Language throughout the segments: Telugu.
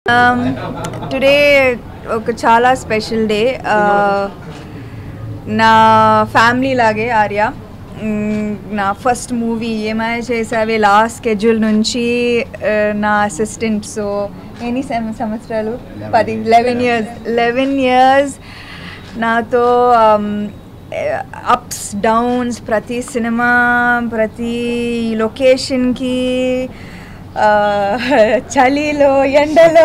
టుడే ఒక చాలా స్పెషల్ డే నా ఫ్యామిలీ లాగే ఆర్య మ్, నా ఫస్ట్ మూవీ ఏమైనా చేసావే లాస్ట్ స్కెడ్యూల్ నుంచి ఆ, నా అసిస్టెంట్ సో ఎన్ని సెవ- సంవత్సరాలు పది లెవెన్ ఇయర్స్ లెవెన్ ఇయర్స్ నాతో అప్స్ డౌన్స్ ప్రతి సినిమా ప్రతి లొకేషన్కి ఆ, చలిలో ఎండలో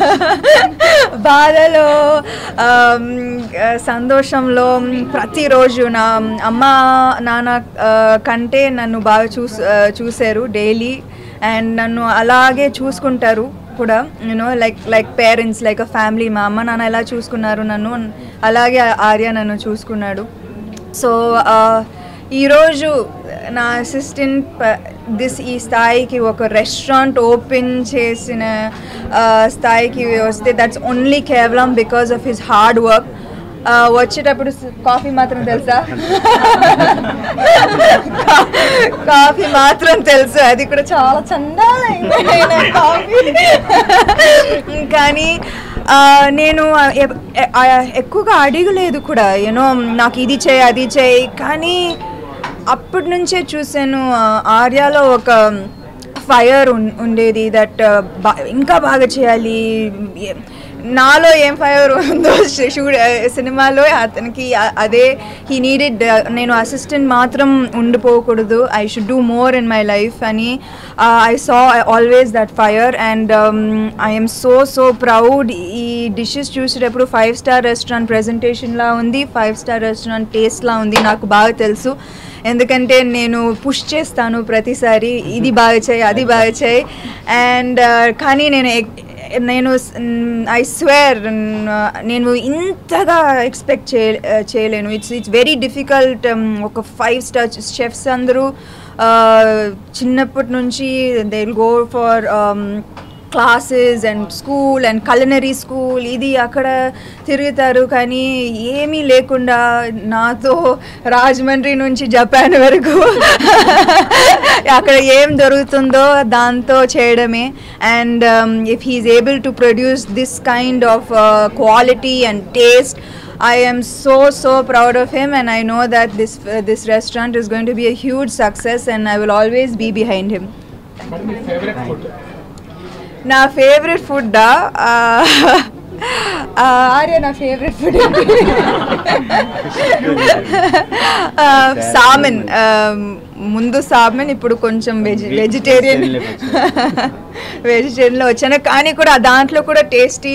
బాధలో ఆమ్, ఆ, సంతోషంలో ప్రతిరోజు నా అమ్మ నాన్న ఆ, కంటే నన్ను బాగా చూస్ ఆ, చూశారు డైలీ అండ్ నన్ను అలాగే చూసుకుంటారు కూడా you know like like parents like a family మా అమ్మ నాన్న ఎలా చూసుకున్నారు నన్ను అలాగే ఆర్య నన్ను చూసుకున్నాడు సో ఈరోజు నా అసిస్టెంట్ దిస్ ఈ స్థాయికి ఒక రెస్టారెంట్ ఓపెన్ చేసిన ఆ, స్థాయికి వస్తే దట్స్ ఓన్లీ కేవలం because of his hard work వచ్చేటప్పుడు కాఫీ మాత్రం తెలుసా కాఫీ మాత్రం తెలుసు అది కూడా చాలా చందాలైన కాఫీ కానీ ఆ, నేను ఎ- ఎ- ఆ, ఎక్కువగా అడగలేదు కూడా యూనో నాకు ఇది చేయి అది చేయి కానీ అప్పటి నుంచే చూశాను ఆ, ఆర్యాలో ఒక ఫైర్ ఉండేది దట్ ఇంకా బాగా చేయాలి ఏ- నాలో ఏం ఫైర్ ఉందో షూట్ సినిమాలో అతనికి అ- అదే హీ నీడెడ్ నేను అసిస్టెంట్ మాత్రం ఉండిపోకూడదు I should do more in my life అని I saw always that fire and I'm so so proud ఈ డిషెస్ చూసేటప్పుడు ఫైవ్ స్టార్ రెస్టారెంట్ ప్రెజెంటేషన్లా ఉంది ఫైవ్ స్టార్ రెస్టారెంట్ టేస్ట్లా ఉంది నాకు బాగా తెలుసు ఎందుకంటే నేను పుష్ చేస్తాను ప్రతిసారి ఇది బాగా చేయి అది బాగా చేయి అండ్ కానీ నేను ఎక్- నేను ఐ స్వేర్ నేను ఇంతగా ఎక్స్పెక్ట్ చే చేయలేను ఇట్స్ ఇట్స్ వెరీ డిఫికల్ట్ ఒక ఫైవ్ స్టార్ షెఫ్స్ అందరూ uh, చిన్నప్పటి నుంచి they will go for classes and school and culinary school ఇది అక్కడ తిరుగుతారు కానీ ఏమీ లేకుండా నాతో రాజమండ్రి నుంచి జపాన్ వరకు అక్కడ ఏం దొరుకుతుందో దాంతో చేయడమే and if he's able to produce this kind of quality and taste I am so so proud of him, and I know that this uh, this restaurant is going to be a huge success, and I will always be behind him. మరి మీ ఫేవరెట్ ఫుడ్ నా ఫేవరెట్ ఫుడ్ ఆర్య నా ఫేవరెట్ ఫుడ్ సామెన్ ముందు సామెన్ ఇప్పుడు కొంచెం వెజి వెజిటేరియన్ వెజిటేరియన్లో వచ్చాను కానీ కూడా దాంట్లో కూడా tasty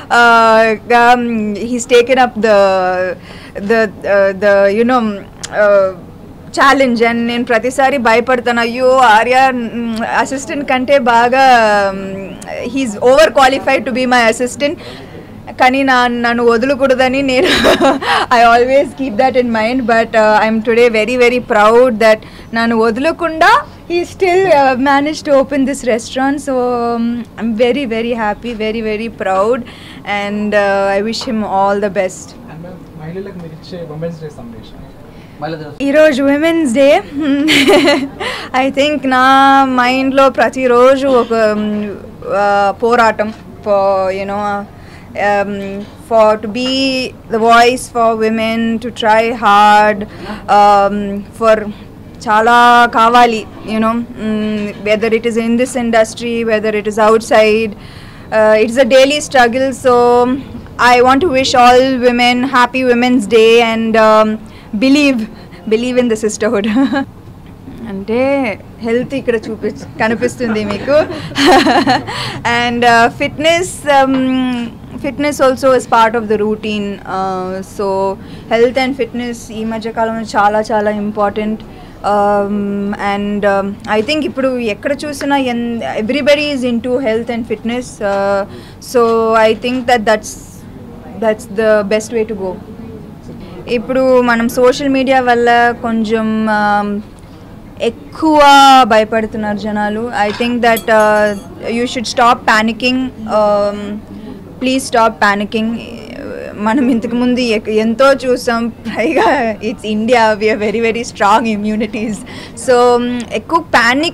he's taken up the the the you know challenge and నేను ప్రతిసారి భయపడతాను అయ్యో ఆర్య అసిస్టెంట్ కంటే బాగా he's overqualified to be my assistant కానీ నా నన్ను వదలకూడదని నేను I always keep that in mind but I'm today very very proud that నన్ను వదలకుండా he still manage to open this restaurant so I'm very very happy very very proud and I wish him all the best and ma'am మహిళలకు మీరు ఇచ్చే ఉమెన్స్ డే సందేశం ఈరోజు విమెన్స్ డే ఐ థింక్ నా మైండ్లో ప్రతిరోజు ఒక మ్, ఆ, పోరాటం you know for to be the voice for women to try hard for చాలా కావాలి you know whether it is in this industry whether it is outside it's a daily struggle so I want to wish all women happy women's day and believe believe in the sisterhood అంటే హెల్త్ ఇక్కడ చూపి కనిపిస్తుంది మీకు and fitness fitness also is part of the routine so health and fitness ఈ మధ్యకాలంలో చాలా చాలా ఇంపార్టెంట్ అండ్ ఐ థింక్ ఇప్పుడు ఎక్కడ చూసినా ఎన్ everybody is into health and fitness so I think that that's that's the best way to go ఇప్పుడు మనం సోషల్ మీడియా వల్ల కొంచెం um, ఎక్కువ భయపడుతున్నారు జనాలు I think that you should stop panicking please stop panicking మనం ఇంతకుముందు ఎక్- ఎంతో చూసాం పైగా it's India we're very very strong immunities so ఎక్కువ ప్యానిక్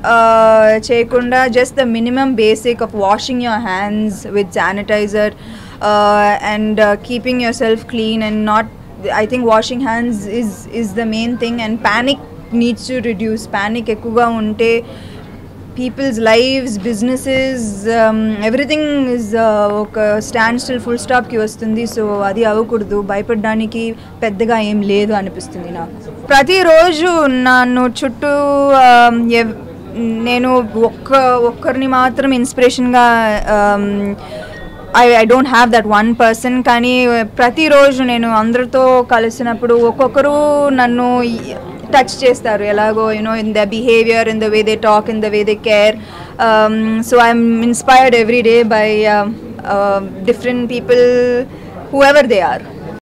చేయకుండా just the minimum basic of washing your hands with sanitiser and keeping yourself clean and not I think washing hands is is the main thing and panic needs to reduce panic ఎక్కువగా ఉంటే people's lives businesses everything is ఒక స్టాండ్ స్టిల్ ఫుల్ స్టాప్కి వస్తుంది సో అది అవ్వకూడదు భయపడడానికి పెద్దగా ఏం లేదు అనిపిస్తుంది నాకు ప్రతిరోజు నన్ను చుట్టూ um, ఎవ్- నేను ఒక్క ఒక్కరిని మాత్రం ఇన్స్పిరేషన్గా I I don't have that one person కానీ ప్రతిరోజు నేను అందరితో కలిసినప్పుడు ఒక్కొక్కరు నన్ను టచ్ చేస్తారు ఎలాగో you know in the behaviour in the way they talk in the way they care so I'm inspired every day by different people whoever they are